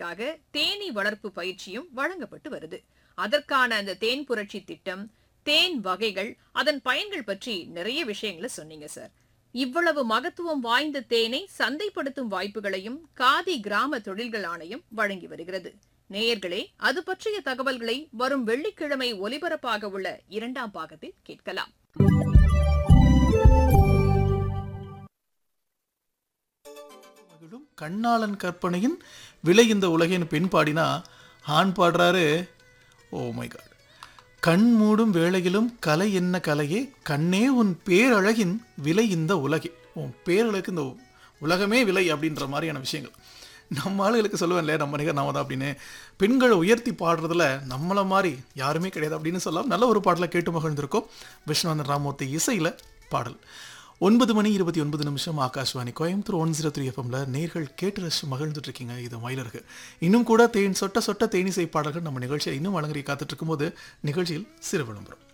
பெண்களுக்காக தேனீ வளர்ப்பு பயிற்சியும் வழங்கப்பட்டு வருது அதற்கான அந்த தேன் புரட்சி திட்டம் தேன் வகைகள் அதன் பயன்கள் பற்றி நிறைய விஷயங்களை சொன்னீங்க சார் இவ்வளவு மகத்துவம் வாய்ந்த தேனை சந்தைப்படுத்தும் வாய்ப்புகளையும் காதி கிராம தொழில்கள் ஆணையம் வழங்கி வருகிறது நேயர்களே அது பற்றிய தகவல்களை வரும் வெள்ளிக்கிழமை ஒலிபரப்பாக உள்ள இரண்டாம் பாகத்தில் கேட்கலாம் மகிழும் கண்ணாளன் கற்பனையின் விலை இந்த உலகின் பெண் பாடினா ஆண் பாடுறாரு ஓ மை காட் கண் மூடும் வேளையிலும் கலை என்ன கலையே கண்ணே உன் பேரழகின் விலை இந்த உலகே உன் பேரழகுக்கு இந்த உலகமே விலை அப்படின்ற மாதிரியான விஷயங்கள் நம்ம ஆளுகளுக்கு சொல்லுவேன் இல்லையா நம்ம நிகர் நாம தான் அப்படின்னு பெண்களை உயர்த்தி பாடுறதுல நம்மளை மாதிரி யாருமே கிடையாது அப்படின்னு சொல்லலாம் நல்ல ஒரு பாடலை கேட்டு மகிழ்ந்திருக்கோம் விஸ்வநாதன் ராமூர்த்தி இசையில் பாடல் ஒன்பது மணி இருபத்தி ஒன்பது நிமிஷம் Akashvani Coimbatore one zero three எஃப்எம்ல நேர்கள் கேட்டு ரசிச்சு மகிழ்ந்துட்டு இருக்கீங்க இது மயிலருக்கு இன்னும் கூட தேன் சொட்ட சொட்ட தேனிசை பாடல்கள் நம்ம நிகழ்ச்சியை இன்னும் வழங்கி காத்துட்டு இருக்கும்போது நிகழ்ச்சியில் சிறு விளம்பரம்